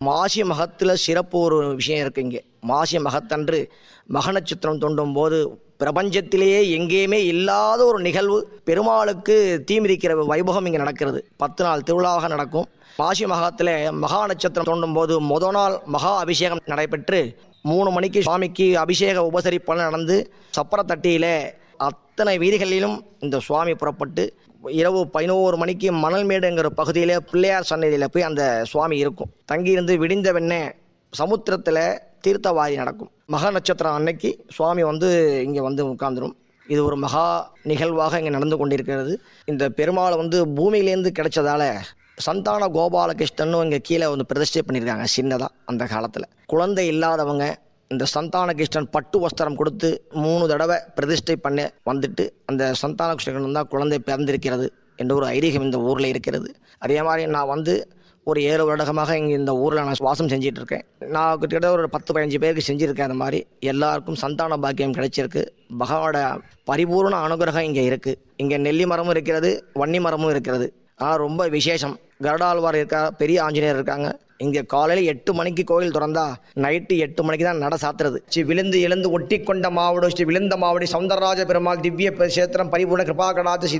மாசி மகத்தில் சிறப்பு ஒரு விஷயம் இருக்கு இங்கே மாசி மகத்தன்று மக நட்சத்திரம் தோண்டும் போது பிரபஞ்சத்திலேயே எங்கேயுமே இல்லாத ஒரு நிகழ்வு பெருமாளுக்கு தீமிதிக்கிற வைபவம் இங்கே நடக்கிறது பத்து நாள் திருவிழாவாக நடக்கும் மாசி மகத்தில் மகா நட்சத்திரம் தோண்டும் போது முத நாள் மகா அபிஷேகம் நடைபெற்று மூணு மணிக்கு சுவாமிக்கு அபிஷேக உபசரிப்பெல்லாம் நடந்து சப்பரத்தட்டியில் அத்தனை வீதிகளிலும் இந்த சுவாமி புறப்பட்டு இரவு பதினோரு மணிக்கு மணல்மேடுங்கிற பகுதியில் பிள்ளையார் சன்னதியில் போய் அந்த சுவாமி இருக்கும் தங்கியிருந்து விடிந்த வெண்ணே சமுத்திரத்தில் தீர்த்தவாரி நடக்கும் மக நட்சத்திரம் அன்னைக்கு சுவாமி வந்து இங்கே வந்து உட்கார்ந்துரும் இது ஒரு மகா நிகழ்வாக இங்கே நடந்து கொண்டிருக்கிறது இந்த பெருமாளை வந்து பூமியிலேருந்து கிடைச்சதால சந்தான கோபாலகிருஷ்ணன் இங்கே கீழே வந்து பிரதிஷ்டை பண்ணியிருக்காங்க சின்னதாக அந்த காலத்தில் குழந்தை இல்லாதவங்க இந்த சந்தான கிருஷ்ணன் பட்டு வஸ்திரம் கொடுத்து மூணு தடவை பிரதிஷ்டை பண்ண வந்துட்டு அந்த சந்தான கிருஷ்ணன் தான் குழந்தை பிறந்திருக்கிறது என்ற ஒரு ஐதீகம் இந்த ஊரில் இருக்கிறது அதே மாதிரி நான் வந்து ஒரு ஏழு வருடகமாக இங்கே இந்த ஊரில் நான் வாசம் செஞ்சிட்டு இருக்கேன் நான் கிட்டத்தட்ட ஒரு பத்து பதினஞ்சு பேருக்கு செஞ்சுருக்கேன் அந்த மாதிரி எல்லாருக்கும் சந்தான பாக்கியம் கிடைச்சிருக்கு பகவானோட பரிபூர்ண அனுகிரகம் இங்கே இருக்குது இங்கே நெல்லி மரமும் இருக்கிறது வன்னி மரமும் இருக்கிறது ஆனால் ரொம்ப விசேஷம் கருடாழ்வார் இருக்கா பெரிய ஆஞ்சநேயர் இருக்காங்க இங்கே காலையில் எட்டு மணிக்கு கோயில் திறந்தா நைட்டு எட்டு மணிக்கு தான் நட சாத்துறது ஸ்ரீ விழுந்து எழுந்து ஒட்டி கொண்ட மாவடு ஸ்ரீ விழுந்த மாவடி சௌந்தரராஜ பெருமாள் திவ்ய சேத்திரம் பரிபூர்ண கிருபா கடாச்ச